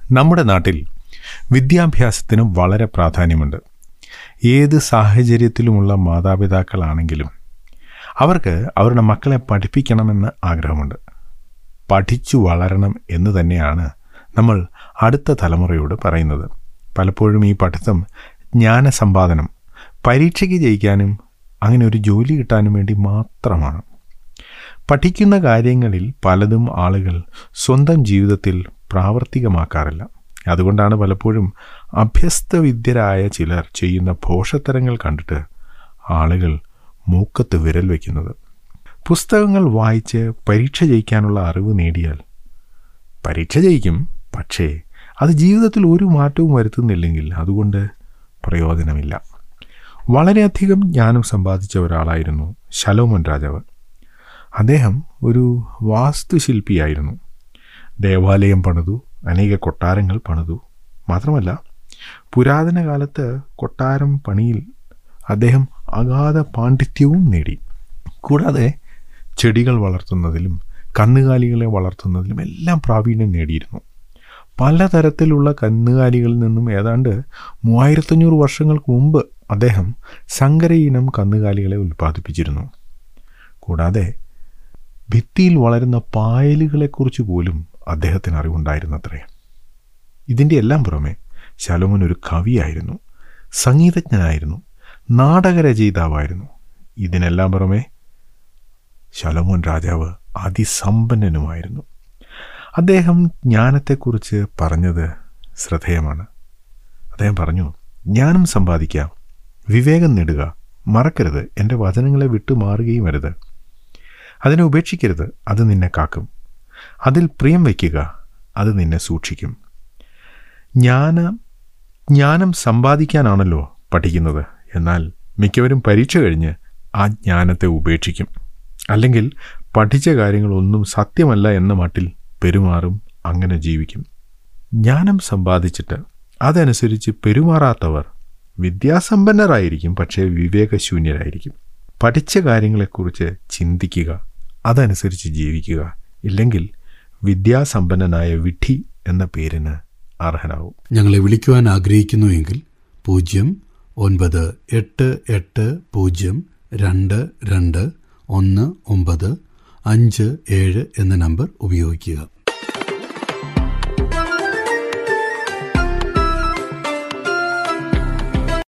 നമ്മുടെ നാട്ടിൽ വിദ്യാഭ്യാസത്തിന് വളരെ പ്രാധാന്യമുണ്ട് ഏത് സാഹചര്യത്തിലുമുള്ള മാതാപിതാക്കളാണെങ്കിലും അവർക്ക് അവരുടെ മക്കളെ പഠിപ്പിക്കണമെന്ന് ആഗ്രഹമുണ്ട് പഠിച്ചു വളരണം എന്ന് തന്നെയാണ് നമ്മൾ അടുത്ത തലമുറയോട് പറയുന്നത് പലപ്പോഴും ഈ പഠിത്തം ജ്ഞാനസമ്പാദനം പരീക്ഷയ്ക്ക് ജയിക്കാനും അങ്ങനെ ഒരു ജോലി കിട്ടാനും വേണ്ടി മാത്രമാണ് പഠിക്കുന്ന കാര്യങ്ങളിൽ പലതും ആളുകൾ സ്വന്തം ജീവിതത്തിൽ പ്രാവർത്തികമാക്കാറില്ല അതുകൊണ്ടാണ് പലപ്പോഴും അഭ്യസ്തവിദ്യരായ ചിലർ ചെയ്യുന്ന ഭോഷത്തരങ്ങൾ കണ്ടിട്ട് ആളുകൾ മൂക്കത്ത് വിരൽ വയ്ക്കുന്നത് പുസ്തകങ്ങൾ വായിച്ച് പരീക്ഷ ജയിക്കാനുള്ള അറിവ് നേടിയാൽ പരീക്ഷ ജയിക്കും പക്ഷേ അത് ജീവിതത്തിൽ ഒരു മാറ്റവും വരുത്തുന്നില്ലെങ്കിൽ അതുകൊണ്ട് പ്രയോജനമില്ല വളരെയധികം ജ്ഞാനം സമ്പാദിച്ച ഒരാളായിരുന്നു ശലോമോൻ രാജാവ് അദ്ദേഹം ഒരു വാസ്തുശില്പിയായിരുന്നു ദേവാലയം പണിതു അനേക കൊട്ടാരങ്ങൾ പണിതു മാത്രമല്ല പുരാതന കാലത്ത് കൊട്ടാരം പണിയിൽ അദ്ദേഹം അഗാധ പാണ്ഡിത്യവും നേടി കൂടാതെ ചെടികൾ വളർത്തുന്നതിലും കന്നുകാലികളെ വളർത്തുന്നതിലും എല്ലാം പ്രാവീണ്യം നേടിയിരുന്നു പലതരത്തിലുള്ള കന്നുകാലികളിൽ നിന്നും ഏതാണ്ട് മൂവായിരത്തഞ്ഞൂറ് വർഷങ്ങൾക്ക് മുമ്പ് അദ്ദേഹം സങ്കര ഇനം കന്നുകാലികളെ ഉൽപ്പാദിപ്പിച്ചിരുന്നു കൂടാതെ ഭിത്തിയിൽ വളരുന്ന പായലുകളെക്കുറിച്ച് പോലും അദ്ദേഹത്തിന് അറിവുണ്ടായിരുന്നത്രേ ഇതിൻ്റെ എല്ലാം പുറമെ ശലോമൻ ഒരു കവിയായിരുന്നു സംഗീതജ്ഞനായിരുന്നു നാടകരചയിതാവായിരുന്നു ഇതിനെല്ലാം പുറമെ ശലോമോൻ രാജാവ് അതിസമ്പന്നനുമായിരുന്നു അദ്ദേഹം ജ്ഞാനത്തെക്കുറിച്ച് പറഞ്ഞത് ശ്രദ്ധേയമാണ് അദ്ദേഹം പറഞ്ഞു ജ്ഞാനം സമ്പാദിക്കാം വിവേകം നേടുക മറക്കരുത് എൻ്റെ വചനങ്ങളെ വിട്ടുമാറുകയും അരുത് അതിനെ ഉപേക്ഷിക്കരുത് അത് നിന്നെ കാക്കും അതിൽ പ്രിയം വയ്ക്കുക അത് നിന്നെ സൂക്ഷിക്കും ജ്ഞാന ജ്ഞാനം സമ്പാദിക്കാനാണല്ലോ പഠിക്കുന്നത് എന്നാൽ മിക്കവരും പരീക്ഷ കഴിഞ്ഞ് ആ ജ്ഞാനത്തെ ഉപേക്ഷിക്കും അല്ലെങ്കിൽ പഠിച്ച കാര്യങ്ങളൊന്നും സത്യമല്ല എന്ന മട്ടിൽ പെരുമാറും അങ്ങനെ ജീവിക്കും ജ്ഞാനം സമ്പാദിച്ചിട്ട് അതനുസരിച്ച് പെരുമാറാത്തവർ വിദ്യാസമ്പന്നരായിരിക്കും പക്ഷേ വിവേകശൂന്യരായിരിക്കും പഠിച്ച കാര്യങ്ങളെക്കുറിച്ച് ചിന്തിക്കുക അതനുസരിച്ച് ജീവിക്കുക ഇല്ലെങ്കിൽ വിദ്യാസമ്പന്നനായ വിഡ്ഢി എന്ന പേരിന് അർഹനാവും ഞങ്ങളെ വിളിക്കുവാൻ ആഗ്രഹിക്കുന്നുവെങ്കിൽ പൂജ്യം ഒൻപത് എട്ട് എട്ട് പൂജ്യം രണ്ട് രണ്ട് ഒന്ന് ഒമ്പത് അഞ്ച് ഏഴ് എന്ന നമ്പർ ഉപയോഗിക്കുക